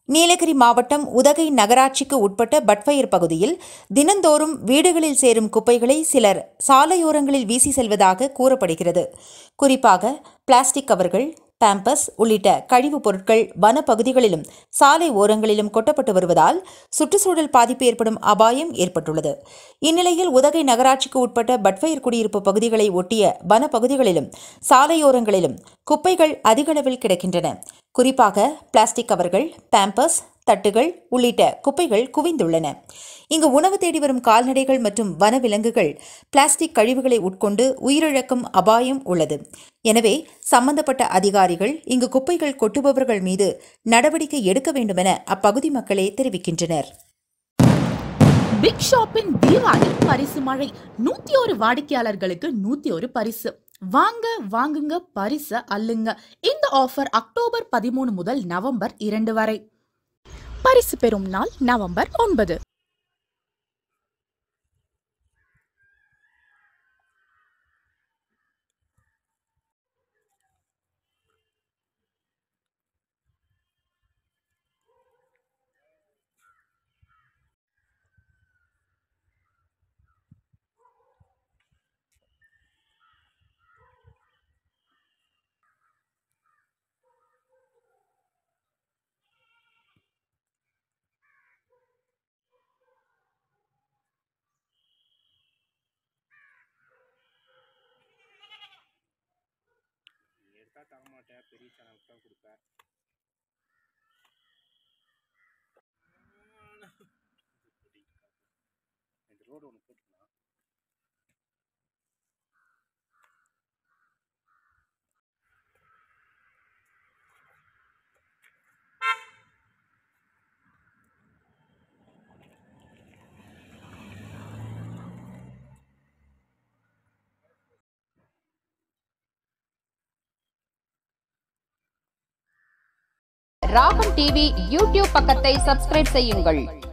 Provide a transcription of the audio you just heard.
நீலகிரி மாவட்டம் உதகை நகராட்சிக்கு உட்பட்ட பட்ஃபயர் பகுதியில் தினந்தோறும் வீடுகளில் சேரும் குப்பைகளை சிலர் சாலையோரங்களில் வீசி செல்வதாக கூறப்படுகிறது குறிப்பாக பிளாஸ்டிக் கவர்கள் பாம்பஸ் உள்ளிட்ட கழிவுப் பொருட்கள் வனப்பகுதிகளிலும் சாலை ஓரங்களிலும் கொட்டப்பட்டு வருவதால் சுற்றுச்சூழல் பாதிப்பு ஏற்படும் அபாயம் ஏற்பட்டுள்ளது இந்நிலையில் உதகை நகராட்சிக்கு உட்பட்ட பட்ஃபயர் குடியிருப்பு பகுதிகளை ஒட்டிய வனப்பகுதிகளிலும் சாலையோரங்களிலும் குப்பைகள் அதிகளவில் கிடக்கின்றன குறிப்பாக பிளாஸ்டிக் கவர்கள் பாம்பஸ் தட்டுகள் உள்ளிட்ட குப்பைகள் குவிந்துள்ளன இங்கு உணவு தேடி வரும் கால்நடைகள் மற்றும் வனவிலங்குகள் பிளாஸ்டிக் கழிவுகளை உட்கொண்டு உயிரிழக்கும் அபாயம் உள்ளது எனவே சம்பந்தப்பட்ட அதிகாரிகள் இங்கு குப்பைகள் கொட்டுபவர்கள் மீது நடவடிக்கை எடுக்க வேண்டுமென அப்பகுதி மக்களே தெரிவிக்கின்றனர் பிக் ஷாப்பின் தீபாவளி பரிசு மழை நூத்தி ஒரு வாடிக்கையாளர்களுக்கு நூத்தி ஒரு பரிசு வாங்க வாங்குங்க பரிச அள்ளுங்க இந்த ஆஃபர் அக்டோபர் பதிமூணு முதல் நவம்பர் இரண்டு வரை பரிசு பெறும் நாள் நவம்பர் ஒன்பது எடுத்தா தர மாட்டேன் பெரிய சேனலுக்கு தான் கொடுப்பேன் இந்த ரோடு ஒன்று போட்டுக்கலாம் ராகம் டிவி யூடியூப் பக்கத்தை சப்ஸ்கிரைப் செய்யுங்கள்